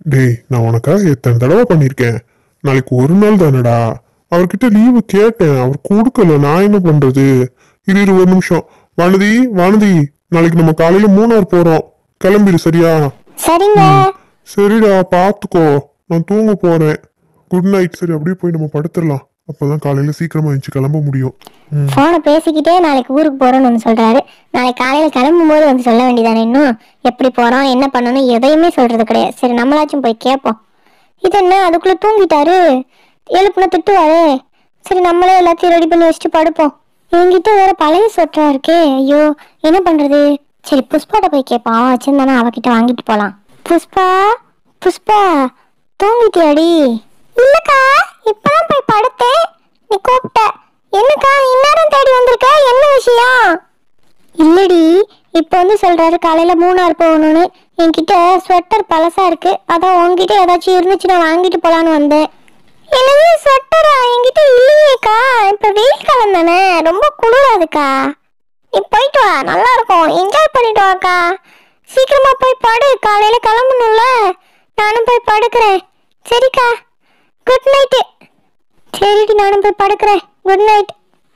டேய் நான் உனக்காக எத்தனை தடவை பண்ணியிருக்கேன் நாளைக்கு ஒரு நாள் தானடா அவர்கிட்ட லீவு கேட்டேன் அவர் கொடுக்கல நான் என்ன பண்றது இரு இரு ஒரு நிமிஷம் வானதி வானதி நாளைக்கு நம்ம காலையில மூணார் போறோம் கிளம்பிடு சரியா சரிங்க சரிடா பாத்துக்கோ நான் தூங்க போறேன் குட் நைட் சரி அப்படியே போய் நம்ம படுத்துடலாம் அப்பதான் காலையில சீக்கிரமா எழுந்துச்சு கிளம்ப முடியும் ம். போனை பேசிக்கிட்டே நாளைக்கு ஊருக்கு போறோம்னு வந்து சொல்றாரு நாளைக்கு காலையில கிளம்பும் போது வந்து சொல்ல வேண்டியதானே இன்னும் எப்படி போறோம் என்ன பண்ணணும் எதையுமே சொல்றது கிடையாது சரி நம்மளாச்சும் போய் கேட்போம் இது என்ன அதுக்குள்ள தூங்கிட்டாரு எழுப்புனா திட்டுவாரு சரி நம்மளே எல்லாத்தையும் ரெடி பண்ணி வச்சுட்டு படுப்போம் என்கிட்ட வேற பழைய சொட்டா இருக்கே ஐயோ என்ன பண்றது சரி புஷ்பாட்ட போய் கேட்போம் அவன் வச்சிருந்தானா அவகிட்ட வாங்கிட்டு போலாம் புஷ்பா புஷ்பா தூங்கிட்டியாடி இல்லக்கா இப்பதான் போய் படுத்தேன் நீ கூப்பிட்ட என்னக்கா இந்நேரம் தேடி வந்திருக்க என்ன விஷயம் இல்லடி இப்போ வந்து சொல்றாரு காலையில மூணார் போகணும்னு என்கிட்ட ஸ்வெட்டர் பழசா இருக்கு அதான் உன்கிட்ட ஏதாச்சும் இருந்துச்சுன்னா வாங்கிட்டு போலான்னு வந்தேன் என்னது ஸ்வெட்டரா என்கிட்ட இல்லையேக்கா இப்ப வெயில் காலம் தானே ரொம்ப குளிராதுக்கா நீ போயிட்டு வா நல்லா இருக்கும் என்ஜாய் பண்ணிட்டு வாக்கா சீக்கிரமா போய் படு காலையில கிளம்பணும்ல நானும் போய் படுக்கிறேன் சரிக்கா குட் நைட்டு சரிடி நானும் போய் படுக்கிறேன் குட் நைட்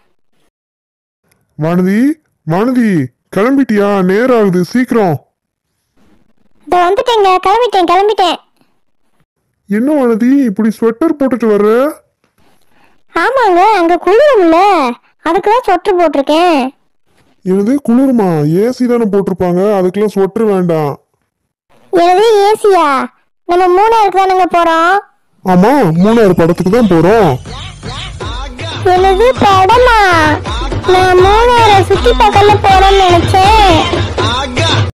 வானதி வானதி கிளம்பிட்டியா நேரம் ஆகுது சீக்கிரம் இதோ வந்துட்டேங்க கிளம்பிட்டேன் கிளம்பிட்டேன் என்ன வானதி இப்படி ஸ்வெட்டர் போட்டுட்டு வர்ற ஆமாங்க அங்க குளிரும்ல அதுக்கு தான் சொட்டு போட்டிருக்கேன் எனது குளிருமா ஏசி தானே போட்டிருப்பாங்க அதுக்கெல்லாம் ஸ்வெட்டர் வேண்டாம் எனது ஏசியா நம்ம மூணாருக்கு தானங்க போறோம் ஆமா மூணாறு படத்துக்கு தான் போறோம் எனது படமா நான் மூணாரை சுத்தி பக்கத்துல போறேன்னு நினைச்சேன்